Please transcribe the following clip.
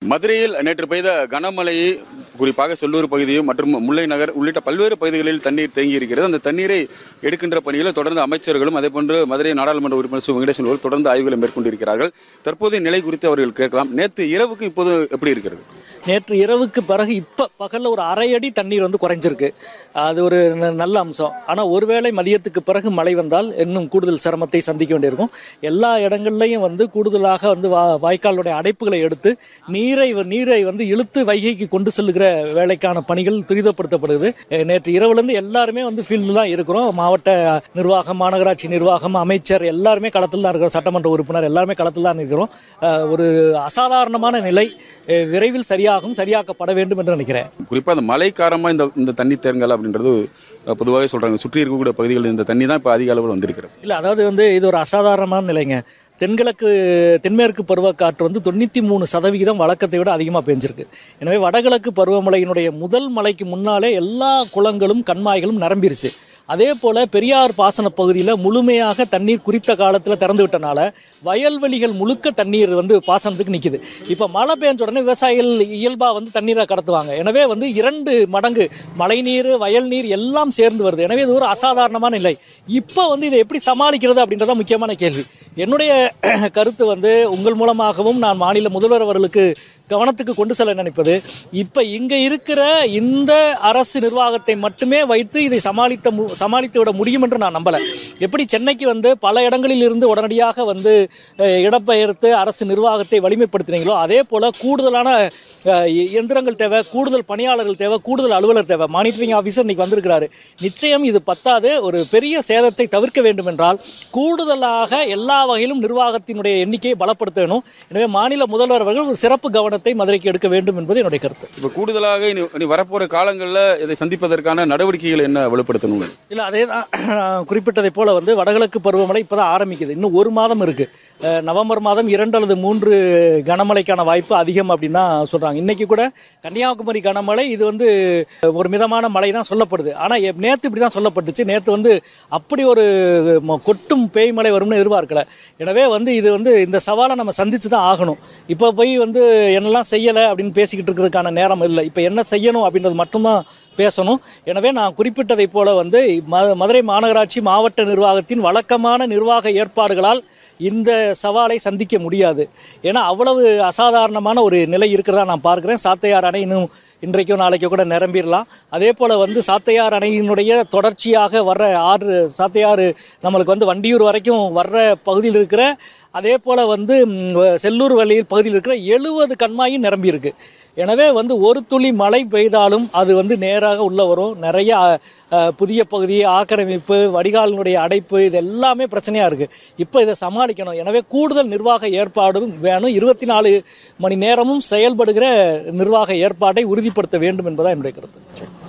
மதுரையில் நேற்று பெய்த கனமழையை குறிப்பாக செல்லூர் பகுதியும் மற்றும் முல்லை நகர் உள்ளிட்ட பல்வேறு பகுதிகளில் தண்ணீர் தேங்கி இருக்கிறது அந்த தண்ணீரை எடுக்கின்ற பணியில் தொடர்ந்து அமைச்சர்களும் அதேபோன்று மதுரை நாடாளுமன்ற உறுப்பினர் சு வெங்கடேசன் அவர்கள் தொடர்ந்து ஆய்வுகளை மேற்கொண்டிருக்கிறார்கள் தற்போதைய நிலை குறித்து அவர்கள் கேட்கலாம் நேற்று இரவுக்கு இப்போது எப்படி இருக்கிறது நேற்று இரவுக்கு பிறகு இப்போ பகலில் ஒரு அரை அடி தண்ணீர் வந்து குறைஞ்சிருக்கு அது ஒரு ந- நல்ல அம்சம் ஆனால் ஒருவேளை மதியத்துக்கு பிறகு மழை வந்தால் இன்னும் கூடுதல் சிரமத்தை சந்திக்க வேண்டியிருக்கும் எல்லா இடங்கள்லையும் வந்து கூடுதலாக வந்து வா வாய்க்காலுடைய அடைப்புகளை எடுத்து நீரை நீரை வந்து இழுத்து வைகைக்கு கொண்டு செல்லுகிற வேலைக்கான பணிகள் துரிதப்படுத்தப்படுது அஹ் நேற்று இரவுலேருந்து எல்லாருமே வந்து ஃபீல்டு தான் இருக்கிறோம் மாவட்ட நிர்வாகம் மாநகராட்சி நிர்வாகம் அமைச்சர் எல்லாருமே களத்தில் தான் இருக்கிறோம் சட்டமன்ற உறுப்பினர் எல்லாருமே களத்தில் தான் இருக்கிறோம் அஹ் ஒரு அசாதாரணமான நிலை அஹ் விரைவில் சரியாகும் சரியாக்கப்பட வேண்டும் என்று நினைக்கிறேன் குறிப்பாக அந்த மழை காரணமாக இந்த இந்த தண்ணி தேங்கல் அப்படின்றது அஹ், பொதுவாகவே சொல்றாங்க சுற்றி இருக்கக்கூடிய பகுதிகளில் இந்த தண்ணி தான் இப்போ அதிக அளவில் வந்திருக்கிறது இல்லை அதாவது வந்து இது ஒரு அசாதாரணமான நிலைங்க தென்கிழக்கு தென்மேற்கு பருவக்காற்று வந்து தொண்ணூற்றி மூணு சதவிகிதம் வழக்கத்தை விட அதிகமாக பெஞ்சிருக்கு எனவே வடகிழக்கு பருவமழையினுடைய முதல் மழைக்கு முன்னாலே எல்லா குளங்களும் கண்மாய்களும் நிரம்பிருச்சு அதே போல் பெரியார் பாசன பகுதியில் முழுமையாக தண்ணீர் குறித்த காலத்தில் திறந்து விட்டனால வயல்வெளிகள் முழுக்க தண்ணீர் வந்து பாசனத்துக்கு நிற்கிது இப்போ மழை பெஞ்ச உடனே விவசாயிகள் இயல்பாக வந்து தண்ணீரை கடத்துவாங்க எனவே வந்து இரண்டு மடங்கு மழைநீர் வயல் நீர் எல்லாம் சேர்ந்து வருது எனவே இது ஒரு அசாதாரணமான நிலை இப்போ வந்து இதை எப்படி சமாளிக்கிறது அப்படின்றத முக்கியமான கேள்வி என்னுடைய கருத்து வந்து உங்கள் மூலமாகவும் நான் மாநில முதல்வர் அவர்களுக்கு கவனத்துக்கு கொண்டு செல்ல நினைப்பது இப்போ இங்கே இருக்கிற இந்த அரசு நிர்வாகத்தை மட்டுமே வைத்து இதை சமாளித்த மு- சமாளித்து விட முடியும் என்று நான் நம்பலை எப்படி சென்னைக்கு வந்து பல இடங்களில் இருந்து உடனடியாக வந்து அஹ், இடம்பெயர்த்து அரசு நிர்வாகத்தை வலிமைப்படுத்தினீங்களோ அதே போல கூடுதலான அஹ், இ- இயந்திரங்கள் தேவை கூடுதல் பணியாளர்கள் தேவை கூடுதல் அலுவலர் தேவை மானிட்டரிங் ஆஃபீஸர் இன்னைக்கு வந்திருக்கிறாரு நிச்சயம் இது பத்தாது ஒரு பெரிய சேதத்தை தவிர்க்க வேண்டும் என்றால் கூடுதலாக எல்லா வகையிலும் நிர்வாகத்தினுடைய எண்ணிக்கையை பலப்படுத்த வேணும் எனவே மாநில முதல்வர் அவர்கள் ஒரு சிறப்பு கவனத்தை மதுரைக்கு எடுக்க வேண்டும் என்பது என்னுடைய கருத்து இப்போ கூடுதலாக இனி இனி வரப்போகிற காலங்களில் இதை சந்திப்பதற்கான நடவடிக்கைகள் என்ன வலுப்படுத்தணும் இல்லை அதே தான் குறிப்பிட்டதைப் போல வந்து வடகிழக்கு பருவமழை இப்போ தான் ஆரம்பிக்குது இன்னும் ஒரு மாதம் இருக்கு அஹ், நவம்பர் மாதம் இரண்டு அல்லது மூன்று கனமழைக்கான வாய்ப்பு அதிகம் அப்படின்னு தான் சொல்றாங்க இன்னைக்கு கூட கன்னியாகுமரி கனமழை இது வந்து ஒரு மிதமான மழை தான் சொல்லப்படுது ஆனால் நேற்று இப்படி தான் சொல்லப்பட்டுச்சு நேற்று வந்து அப்படி ஒரு ம- கொட்டும் பேய் மழை வரும்னு எதிர்பார்க்கல எனவே வந்து இது வந்து இந்த சவாலை நம்ம சந்திச்சு தான் ஆகணும் இப்போ போய் வந்து என்னெல்லாம் செய்யலை அப்படின்னு பேசிக்கிட்டு இருக்கிறதுக்கான நேரம் இல்லை இப்போ என்ன செய்யணும் அப்படின்றது மட்டும்தான் பேசணும் எனவே நான் குறிப்பிட்டதைப் போல வந்து ம- மதுரை மாநகராட்சி மாவட்ட நிர்வாகத்தின் வழக்கமான நிர்வாக ஏற்பாடுகளால் இந்த சவாலை சந்திக்க முடியாது ஏன்னா அவ்வளவு அசாதாரணமான ஒரு நிலை இருக்கிறதா நான் பார்க்கிறேன் சாத்தையார் அணை இன்னும் இன்றைக்கோ நாளைக்கோ கூட நிரம்பிடலாம் அதே போல் வந்து சாத்தையார் அணையினுடைய தொடர்ச்சியாக வர்ற ஆறு சாத்தையாறு நம்மளுக்கு வந்து வண்டியூர் வரைக்கும் வர்ற பகுதியில் இருக்கிற அதே போல் வந்து ம், செல்லூர் வழியில் பகுதியில் இருக்கிற எழுபது கண்மாயும் நிரம்பி இருக்கு எனவே வந்து ஒரு துளி மழை பெய்தாலும் அது வந்து நேராக உள்ள வரும் நிறைய அ, புதிய பகுதி ஆக்கிரமிப்பு வடிகாலினுடைய அடைப்பு இது எல்லாமே பிரச்சனையாக இருக்குது இப்போ இதை சமாளிக்கணும் எனவே கூடுதல் நிர்வாக ஏற்பாடும் வேணும் இருபத்தி நாலு மணி நேரமும் செயல்படுகிற நிர்வாக ஏற்பாட்டை உறுதிப்படுத்த வேண்டும் என்பதான் என்னுடைய கருத்து